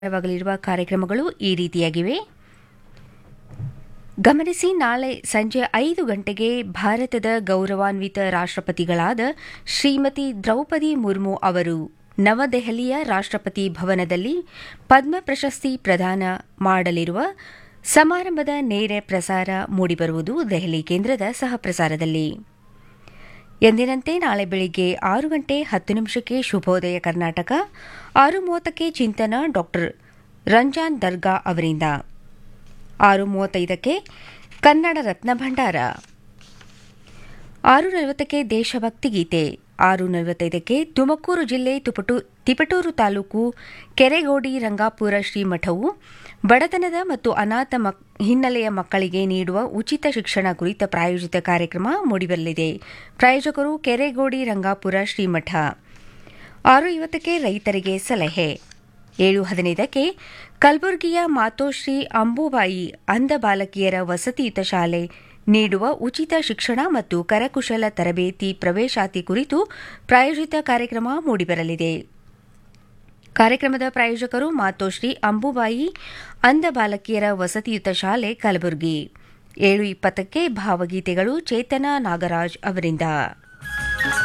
ವಾಗಲಿರುವ ಕಾರ್ಯಕ್ರಮಗಳು ಈ ರೀತಿಯಾಗಿವೆ ಗಮನಿಸಿ ನಾಳೆ ಸಂಜೆ ಐದು ಗಂಟೆಗೆ ಭಾರತದ ಗೌರವಾನ್ವಿತ ರಾಷ್ಟ್ರಪತಿಗಳಾದ ಶ್ರೀಮತಿ ದ್ರೌಪದಿ ಮುರ್ಮು ಅವರು ನವದೆಹಲಿಯ ರಾಷ್ಟ್ರಪತಿ ಭವನದಲ್ಲಿ ಪದ್ಮ ಪ್ರಶಸ್ತಿ ಪ್ರದಾನ ಮಾಡಲಿರುವ ಸಮಾರಂಭದ ನೇರ ಪ್ರಸಾರ ಮೂಡಿಬರುವುದು ದೆಹಲಿ ಕೇಂದ್ರದ ಸಹಪ್ರಸಾರದಲ್ಲಿ ಎಂದಿನಂತೆ ನಾಳೆ ಬೆಳಿಗ್ಗೆ ಆರು ಗಂಟೆ ಹತ್ತು ನಿಮಿಷಕ್ಕೆ ಶುಭೋದಯ ಕರ್ನಾಟಕ ಆರು ಮೂವತ್ತಕ್ಕೆ ಚಿಂತನ ಡಾಕ್ಟರ್ ರಂಜಾನ್ ದರ್ಗಾ ಅವರಿಂದ ಆರು ಮೂವತ್ತೈದಕ್ಕೆ ಕನ್ನಡ ರತ್ನ ಭಂಡಾರ ಆರು ನಲವತ್ತಕ್ಕೆ ದೇಶಭಕ್ತಿ ಗೀತೆ ಆರು ನಲವತ್ತೈದಕ್ಕೆ ತುಮಕೂರು ಜಿಲ್ಲೆ ತುಪಟು ತಿಪಟೂರು ತಾಲೂಕು ಕೆರೆಗೋಡಿ ರಂಗಾಪುರ ಶ್ರೀಮಠವು ಬಡತನದ ಮತ್ತು ಅನಾಥ ಮಕ್- ಹಿನ್ನೆಲೆಯ ಮಕ್ಕಳಿಗೆ ನೀಡುವ ಉಚಿತ ಶಿಕ್ಷಣ ಕುರಿತ ಪ್ರಾಯೋಜಿತ ಕಾರ್ಯಕ್ರಮ ಮೂಡಿಬರಲಿದೆ ಪ್ರಾಯೋಜಕರು ಕೆರೆಗೋಡಿ ರಂಗಾಪುರ ಶ್ರೀಮಠ ಆರು ಐವತ್ತಕ್ಕೆ ರೈತರಿಗೆ ಸಲಹೆ ಏಳು ಹದಿನೈದಕ್ಕೆ ಕಲಬುರಗಿಯ ಮಾತೋಶ್ರೀ ಅಂಬುಬಾಯಿ ಅಂಧ ಬಾಲಕಿಯರ ವಸತಿಯುತ ಶಾಲೆ ನೀಡುವ ಉಚಿತ ಶಿಕ್ಷಣ ಮತ್ತು ಕರಕುಶಲ ತರಬೇತಿ ಪ್ರವೇಶಾತಿ ಕುರಿತು ಪ್ರಾಯೋಜಿತ ಕಾರ್ಯಕ್ರಮ ಮೂಡಿಬರಲಿದೆ ಕಾರ್ಯಕ್ರಮದ ಪ್ರಾಯೋಜಕರು ಮಾತೋಶ್ರೀ ಅಂಬುಬಾಯಿ ಅಂಧ ಬಾಲಕಿಯರ ವಸತಿಯುತ ಶಾಲೆ ಕಲಬುರಗಿ ಏಳು ಇಪ್ಪತ್ತಕ್ಕೆ ಭಾವಗೀತೆಗಳು ಚೇತನ ನಾಗರಾಜ್ ಅವರಿಂದ